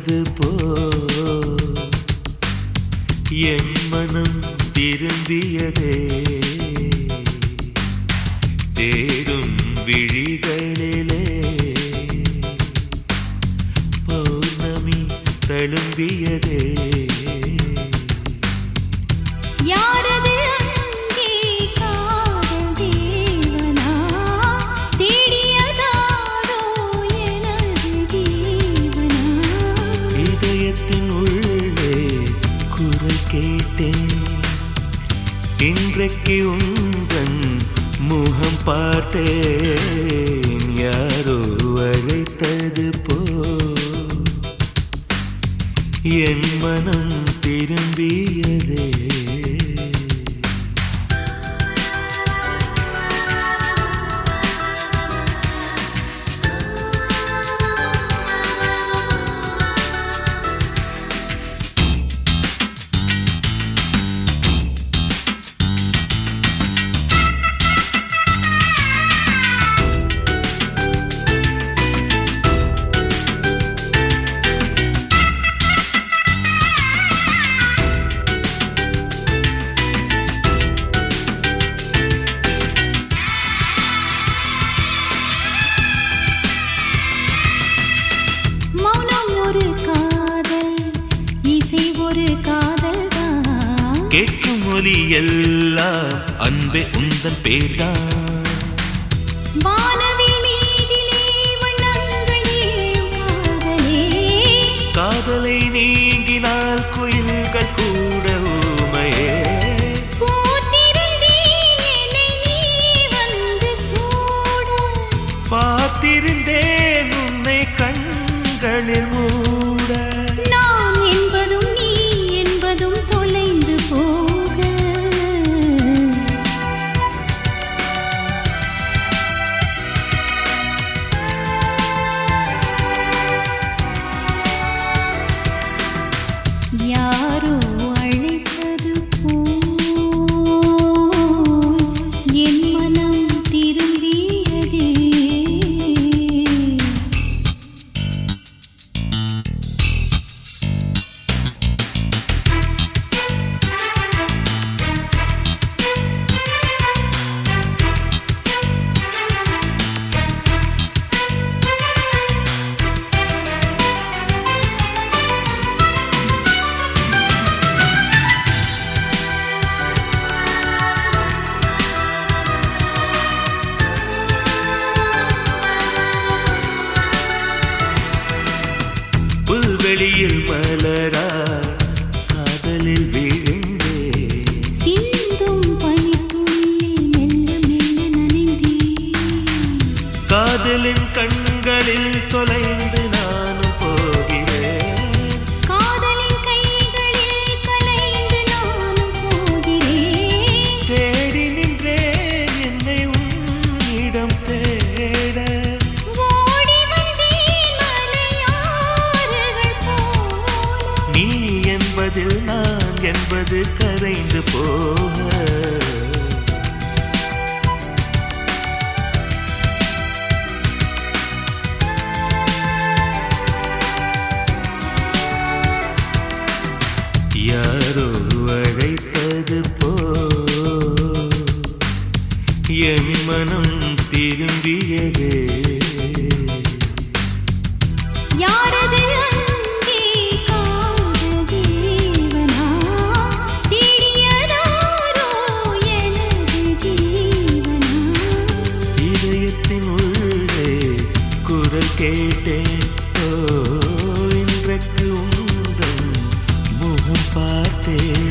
அழைத்தது போ என் மனம் திரும்பியதே தேடும் விழிகளிலே பௌர்ணமி தழும்பியதே யாரது அங்கே காதல் தேவனா தேடியதாரோ எனது ஜீவனா இதயத்தின் உள்ளே குரல் கேட்டேன் இன்றைக்கு உந்தன் முகம் பார்த்தேன் யாரோ அழைத்தது போ என் மனம் திரும்பியதே மௌனம் ஒரு காதல் இசை ஒரு காதல் தான் கேட்கும் ஒலி எல்லாம் அன்பே உந்தன் பேர்தான் வானவில் மீதிலே வண்ணங்கள் ஏழும் காதலே காதலை நீங்கினால் குயில்கள் கூட ஊமையே பூத்திருந்தேன் என்னை நீ வந்து சூட பார்த்திருந்தேன் உன்னை கண்களில் மூட நான் என்பதும் நீ என்பதும் தொலைந்து போக யாரோ அழைத்தது போல் என் மனம் திரும்பியதே புல்வெளியில் மலரா காதலில் விழுந்தே சிந்தும் பனித்துளியில் மெல்ல மெல்ல நனைந்தே காதலின் கண்களில் தொலைந்து நானும் போகிறேன் காதலின் கைகளில் கலைந்து நானும் போகிறேன் தேடி நின்றேன் என்னை உன்னிடம் தேட ஓடி வந்தேன் மலையாறுகள் போல நீ என்பதில் நான் என்பது கரைந்து போக யாரோ அழைத்தது போ என் மனம் திரும்பியதே யாரது அங்கே காதல் தேவனா தேடியதாரோ எனது ஜீவனா இதயத்தின் உள்ளே குரல் கேட்டேன் ஓ இன்றைக்கு உந்தன் முகம் பார்த்தேன்